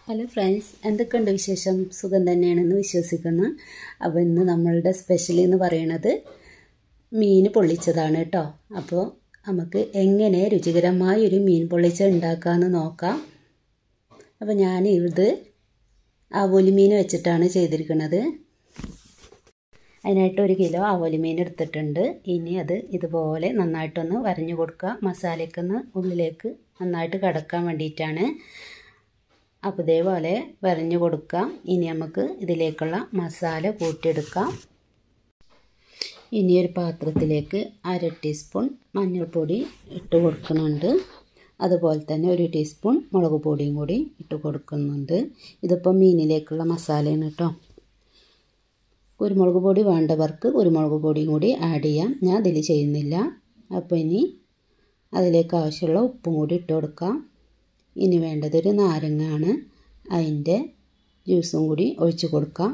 hello friends എന്തൊക്കെയുണ്ട് വിശേഷം സുഖം തന്നെയാണെന്ന് വിശ്വസിക്കുന്നു അപ്പോൾ ഇന്ന് നമ്മളുടെ സ്പെഷ്യൽ എന്ന് പറയുന്നത് മീൻ പൊള്ളിച്ചതാണ് കേട്ടോ അപ്പോൾ നമുക്ക് എങ്ങനെ രുചികരമായ ഒരു മീൻ പൊള്ളിച്ച ഉണ്ടാക്കാമെന്ന് നോക്കാം അപ്പോൾ ഞാൻ ഇത് ആവോലി മീൻ വെച്ചിട്ടാണ് ചെയ്തിരിക്കുന്നത് അതിനായിട്ട് ഒരു കിലോ ആവോലി മീൻ എടുത്തിട്ടുണ്ട് ഇനി അത് ഇതുപോലെ നന്നായിട്ടൊന്ന് വരഞ്ഞു കൊടുക്കുക മസാലയ്ക്കൊന്ന് ഉള്ളിലേക്ക് നന്നായിട്ട് കിടക്കാൻ വേണ്ടിയിട്ടാണ് അപ്പോൾ ഇതേപോലെ വരഞ്ഞു കൊടുക്കാം ഇനി നമുക്ക് ഇതിലേക്കുള്ള മസാല കൂട്ടിയെടുക്കാം ഇനി ഒരു പാത്രത്തിലേക്ക് അര ടീസ്പൂൺ മഞ്ഞൾപ്പൊടി ഇട്ട് കൊടുക്കുന്നുണ്ട് അതുപോലെ തന്നെ ഒരു ടീസ്പൂൺ മുളക് പൊടിയും കൂടി ഇട്ട് കൊടുക്കുന്നുണ്ട് ഇതിപ്പോൾ മീനിലേക്കുള്ള മസാലയാണ് കേട്ടോ കുരുമുളക് പൊടി വേണ്ടവർക്ക് കുരുമുളക് പൊടിയും കൂടി ആഡ് ചെയ്യാം ഞാൻ അതിൽ ചെയ്യുന്നില്ല അപ്പോൾ ഇനി അതിലേക്ക് ആവശ്യമുള്ള ഉപ്പും കൂടി ഇട്ട് കൊടുക്കാം ഇനി വേണ്ടത് ഒരു നാരങ്ങയാണ് അതിൻ്റെ ജ്യൂസും കൂടി ഒഴിച്ച് കൊടുക്കാം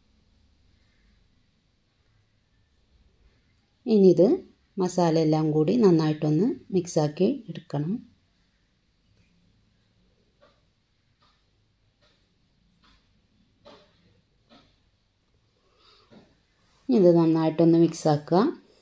ഇനി ഇത് മസാല എല്ലാം കൂടി നന്നായിട്ടൊന്ന് മിക്സാക്കി എടുക്കണം ഇത് നന്നായിട്ടൊന്ന് മിക്സാക്കുക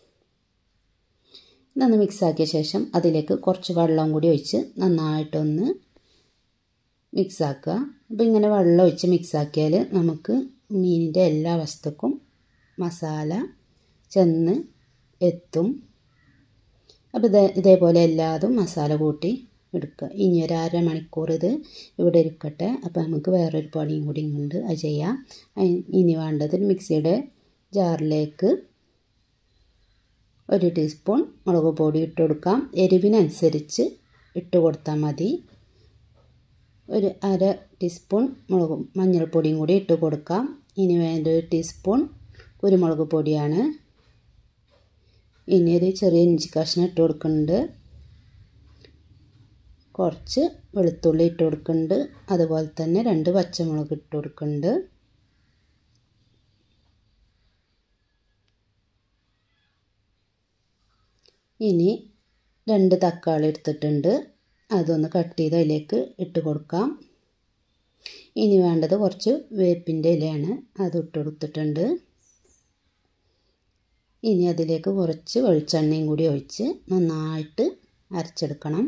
ഇതൊന്ന് മിക്സാക്കിയ ശേഷം അതിലേക്ക് കുറച്ച് വെള്ളം കൂടി ഒഴിച്ച് നന്നായിട്ടൊന്ന് മിക്സാക്കുക അപ്പോൾ ഇങ്ങനെ വെള്ളം ഒഴിച്ച് മിക്സാക്കിയാൽ നമുക്ക് മീനിൻ്റെ എല്ലാ വസ്തുക്കും മസാല ചെന്ന് എത്തും അപ്പോൾ ഇത് ഇതേപോലെ എല്ലാതും മസാല കൂട്ടി എടുക്കുക ഇനി ഒരു അര മണിക്കൂർ ഇത് ഇവിടെ ഇരിക്കട്ടെ അപ്പോൾ നമുക്ക് വേറൊരു പണിയും കൂടി ഉണ്ട് അത് ചെയ്യാം ഇനി വേണ്ടത് മിക്സിയുടെ ജാറിലേക്ക് ഒരു ടീസ്പൂൺ മുളക് പൊടി ഇട്ട് കൊടുക്കാം എരിവിനനുസരിച്ച് ഇട്ട് കൊടുത്താൽ മതി ഒരു അര ടീസ്പൂൺ മുളക് മഞ്ഞൾപ്പൊടിയും കൂടി ഇട്ട് കൊടുക്കാം ഇനി വേണ്ട ഒരു ടീസ്പൂൺ കുരുമുളക് പൊടിയാണ് ഇനി ഒരു ചെറിയ ഇഞ്ചി കഷ്ണം ഇട്ട് കൊടുക്കുന്നുണ്ട് കുറച്ച് വെളുത്തുള്ളി ഇട്ട് കൊടുക്കുന്നുണ്ട് അതുപോലെ തന്നെ രണ്ട് പച്ചമുളക് ഇട്ട് കൊടുക്കുന്നുണ്ട് ഇനി രണ്ട് തക്കാളി എടുത്തിട്ടുണ്ട് അതൊന്ന് കട്ട് ചെയ്ത് അതിലേക്ക് ഇട്ട് കൊടുക്കാം ഇനി വേണ്ടത് കുറച്ച് വേപ്പിൻ്റെ ഇലയാണ് അത് ഇട്ട് കൊടുത്തിട്ടുണ്ട് ഇനി അതിലേക്ക് കുറച്ച് വെളിച്ചെണ്ണയും കൂടി ഒഴിച്ച് നന്നായിട്ട് അരച്ചെടുക്കണം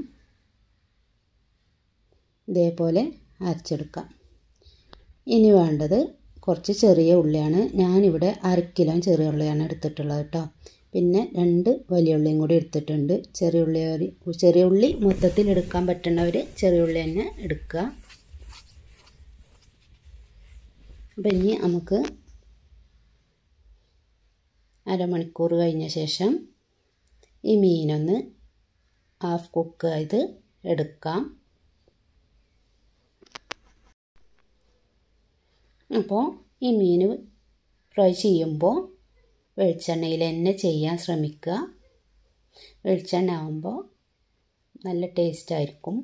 ഇതേപോലെ അരച്ചെടുക്കാം ഇനി വേണ്ടത് കുറച്ച് ചെറിയ ഉള്ളിയാണ് ഞാനിവിടെ അര കിലോ ചെറിയ ഉള്ളിയാണ് എടുത്തിട്ടുള്ളത് കേട്ടോ പിന്നെ രണ്ട് വലിയ ഉള്ളിയും കൂടി എടുത്തിട്ടുണ്ട് ചെറിയ ഉള്ളി ചെറിയ ഉള്ളി മൊത്തത്തിൽ എടുക്കാൻ പറ്റുന്നവർ ചെറിയ ഉള്ളി തന്നെ എടുക്കുക അപ്പം ഇനി നമുക്ക് അരമണിക്കൂർ കഴിഞ്ഞ ശേഷം ഈ മീനൊന്ന് ഹാഫ് കുക്ക് ചെയ്ത് എടുക്കാം അപ്പോൾ ഈ മീൻ ഫ്രൈ ചെയ്യുമ്പോൾ വെളിച്ചെണ്ണയിൽ തന്നെ ചെയ്യാൻ ശ്രമിക്കുക വെളിച്ചെണ്ണ ആകുമ്പോൾ നല്ല ടേസ്റ്റ് ആയിരിക്കും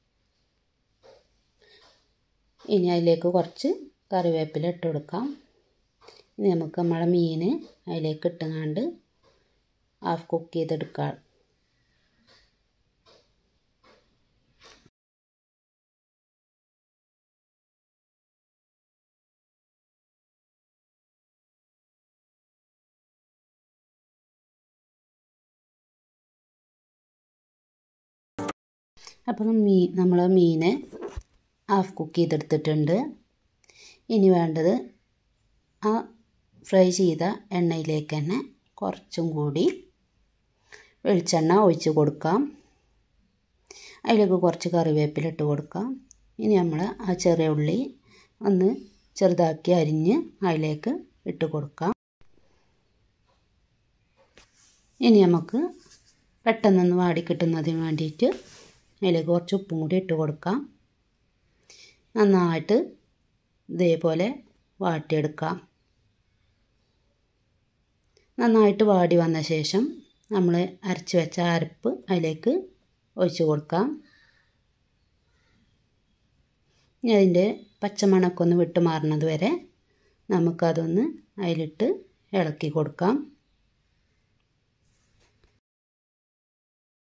ഇനി അതിലേക്ക് കുറച്ച് കറിവേപ്പില ഇട്ട് കൊടുക്കാം ഇനി നമുക്ക് നമ്മളെ മീൻ അതിലേക്ക് ഇട്ടുങ്ങാണ്ട് ഹാഫ് കുക്ക് ചെയ്തെടുക്കാം അപ്പം മീ നമ്മൾ മീൻ ഹാഫ് കുക്ക് ചെയ്തെടുത്തിട്ടുണ്ട് ഇനി വേണ്ടത് ആ ഫ്രൈ ചെയ്ത എണ്ണയിലേക്ക് തന്നെ കുറച്ചും കൂടി വെളിച്ചെണ്ണ ഒഴിച്ച് കൊടുക്കാം അതിലേക്ക് കുറച്ച് കറിവേപ്പില ഇട്ട് കൊടുക്കാം ഇനി നമ്മൾ ആ ചെറിയ ഉള്ളി ഒന്ന് ചെറുതാക്കി അരിഞ്ഞ് അതിലേക്ക് ഇട്ട് കൊടുക്കാം ഇനി നമുക്ക് പെട്ടെന്നൊന്ന് വാടി കിട്ടുന്നതിന് വേണ്ടിയിട്ട് അതിലേക്ക് കുറച്ച് ഉപ്പും കൂടി ഇട്ട് കൊടുക്കാം നന്നായിട്ട് ഇതേപോലെ വാട്ടിയെടുക്കാം നന്നായിട്ട് വാടി വന്ന ശേഷം നമ്മൾ അരച്ച് വെച്ച അരപ്പ് അതിലേക്ക് ഒഴിച്ച് കൊടുക്കാം ഇനി അതിൻ്റെ പച്ചമണമൊക്കെ ഒന്ന് വിട്ട് മാറുന്നത് വരെ നമുക്കതൊന്ന് അതിലിട്ട് ഇളക്കി കൊടുക്കാം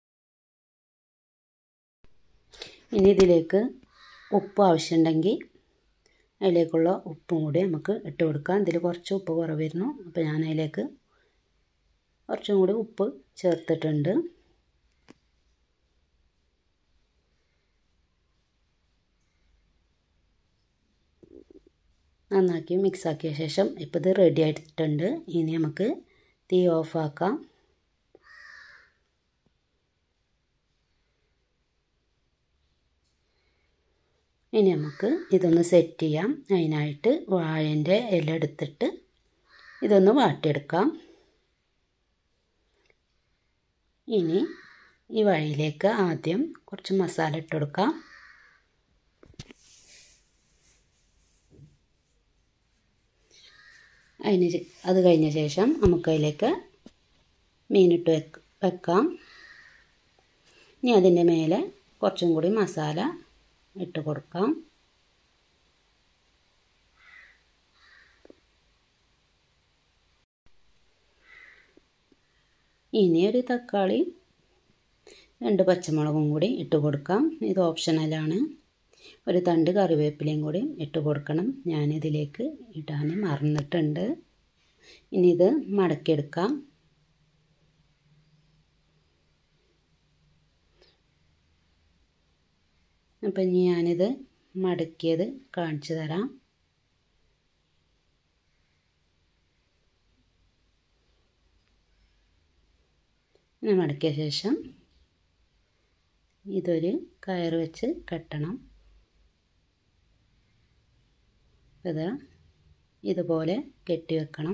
ഇനി ഇതിലേക്ക് ഉപ്പ് ആവശ്യമുണ്ടെങ്കിൽ അതിലേക്കുള്ള ഉപ്പും കൂടി നമുക്ക് ഇട്ട് കൊടുക്കാം ഇതിൽ കുറച്ച് ഉപ്പ് കുറവായിരുന്നു അപ്പോൾ ഞാൻ അതിലേക്ക് കുറച്ചും കൂടി ഉപ്പ് ചേർത്തിട്ടുണ്ട് നന്നാക്കി മിക്സാക്കിയ ശേഷം ഇപ്പോൾ ഇത് റെഡി ആയിട്ടുണ്ട് ഇനി നമുക്ക് തീ ഓഫാക്കാം ഇനി നമുക്ക് ഇതൊന്ന് സെറ്റ് ചെയ്യാം അതിനായിട്ട് വാഴൻ്റെ ഇല എടുത്തിട്ട് ഇതൊന്ന് വാട്ടിയെടുക്കാം ഇനി ഈ വഴിയിലേക്ക് ആദ്യം കുറച്ച് മസാല ഇട്ട് കൊടുക്കാം അതിന് അത് കഴിഞ്ഞ ശേഷം നമുക്ക് അതിലേക്ക് മീനിട്ട് വെക്ക് വെക്കാം ഇനി അതിൻ്റെ മേലെ കുറച്ചും കൂടി മസാല ഇട്ട് കൊടുക്കാം ഇനി ഒരു തക്കാളി രണ്ട് പച്ചമുളകും കൂടി ഇട്ട് കൊടുക്കാം ഇത് ഓപ്ഷണലാണ് ഒരു തണ്ട് കറിവേപ്പിലയും കൂടി ഇട്ട് കൊടുക്കണം ഞാനിതിലേക്ക് ഇടാൻ മറന്നിട്ടുണ്ട് ഇനി ഇത് മടക്കിയെടുക്കാം അപ്പം ഇനി ഞാനിത് മടക്കിയത് കാണിച്ചു തരാം ഇങ്ങനെ മടക്കിയ ശേഷം ഇതൊരു കയർ വെച്ച് കെട്ടണം ഇത് ഇതുപോലെ കെട്ടി വെക്കണം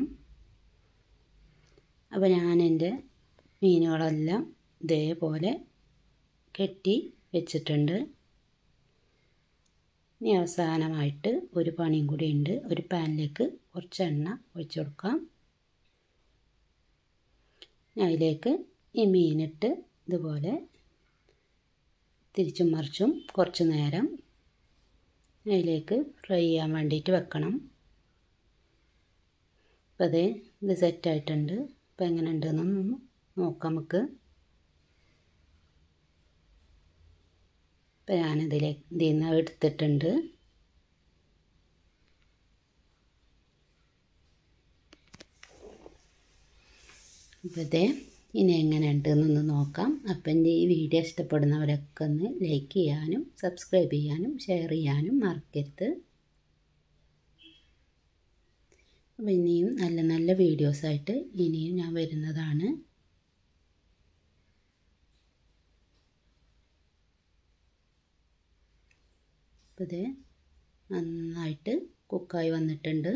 അപ്പോൾ ഞാൻ എൻ്റെ മീനുകളെല്ലാം ഇതേപോലെ കെട്ടി വെച്ചിട്ടുണ്ട് ഇനി അവസാനമായിട്ട് ഒരു പണിയും കൂടി ഉണ്ട് ഒരു പാനിലേക്ക് കുറച്ച് എണ്ണ ഒഴിച്ചു കൊടുക്കാം അതിലേക്ക് ഈ മീനിട്ട് ഇതുപോലെ തിരിച്ചും മറിച്ചും കുറച്ച് നേരം അതിലേക്ക് ഫ്രൈ ചെയ്യാൻ വേണ്ടിയിട്ട് വെക്കണം അപ്പോൾ അതേ ഇത് സെറ്റായിട്ടുണ്ട് അപ്പോൾ എങ്ങനെ ഉണ്ടെന്നൊന്ന് നോക്കാം നമുക്ക് ഇപ്പം ഞാനിതിലേക്ക് ഇതിൽ നിന്ന് എടുത്തിട്ടുണ്ട് അപ്പോൾ ഇതേ ഇനി എങ്ങനെ ഉണ്ടെന്നൊന്ന് നോക്കാം അപ്പം എൻ്റെ ഈ വീഡിയോ ഇഷ്ടപ്പെടുന്നവരൊക്കെ ഒന്ന് ലൈക്ക് ചെയ്യാനും സബ്സ്ക്രൈബ് ചെയ്യാനും ഷെയർ ചെയ്യാനും മറക്കരുത് അപ്പോൾ ഇനിയും നല്ല നല്ല വീഡിയോസായിട്ട് ഇനിയും ഞാൻ വരുന്നതാണ് അപ്പോൾ ഇത് നന്നായിട്ട് കുക്കായി വന്നിട്ടുണ്ട്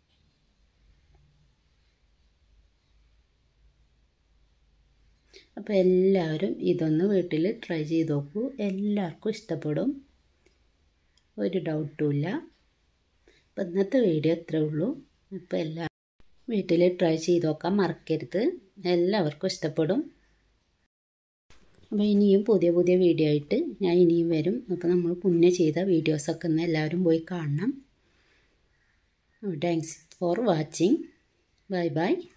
അപ്പോൾ എല്ലാവരും ഇതൊന്ന് വീട്ടിൽ ട്രൈ ചെയ്ത് നോക്കൂ എല്ലാവർക്കും ഇഷ്ടപ്പെടും ഒരു ഡൗട്ടും ഇല്ല അപ്പോൾ ഇന്നത്തെ വീഡിയോ ഇത്രേ ഉള്ളൂ ഇപ്പോൾ എല്ലാ വീട്ടിൽ ട്രൈ ചെയ്ത് നോക്കാൻ മറക്കരുത് എല്ലാവർക്കും ഇഷ്ടപ്പെടും അപ്പോൾ ഇനിയും പുതിയ പുതിയ വീഡിയോ ആയിട്ട് ഞാൻ ഇനിയും വരും അപ്പോൾ നമ്മൾ മുന്നേ ചെയ്ത വീഡിയോസൊക്കെ ഒന്ന് എല്ലാവരും പോയി കാണണം thanks for watching bye by